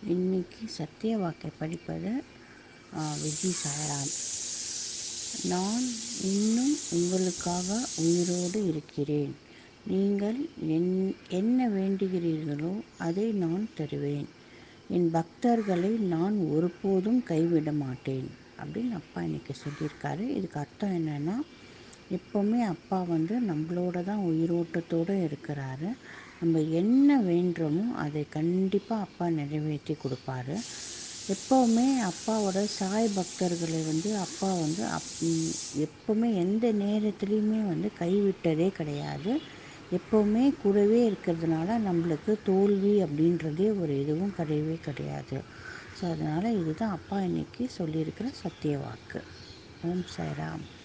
இன்னைக்கு சத்திய வாக்கை படிப்பது ஆ, விஜி சாய்ராம் நான் இன்னும் உங்களுக்காக உயிரோடு இருக்கிறேன் நீங்கள் என் என்ன வேண்டுகிறீர்களோ அதை நான் தருவேன் என் பக்தர்களை நான் ஒருபோதும் கைவிட மாட்டேன் அப்படின்னு அப்பா இன்னைக்கு சொல்லியிருக்காரு இதுக்கு அர்த்தம் என்னன்னா எப்போவுமே அப்பா வந்து நம்மளோட தான் உயிரோட்டத்தோடு இருக்கிறாரு நம்ம என்ன வேண்டுறோமோ அதை கண்டிப்பாக அப்பா நிறைவேற்றி கொடுப்பாரு எப்போவுமே அப்பாவோட சாய் பக்தர்களை வந்து அப்பா வந்து அப் ம், எப்போவுமே எந்த நேரத்துலையுமே வந்து கைவிட்டதே கிடையாது எப்போவுமே கூடவே இருக்கிறதுனால நம்மளுக்கு தோல்வி அப்படின்றதே ஒரு இதுவும் கிடையவே கிடையாது ஸோ அதனால் இதுதான் அப்பா இன்னைக்கு சொல்லியிருக்கிற சத்திய வாக்கு ஓம் சாய்ராம்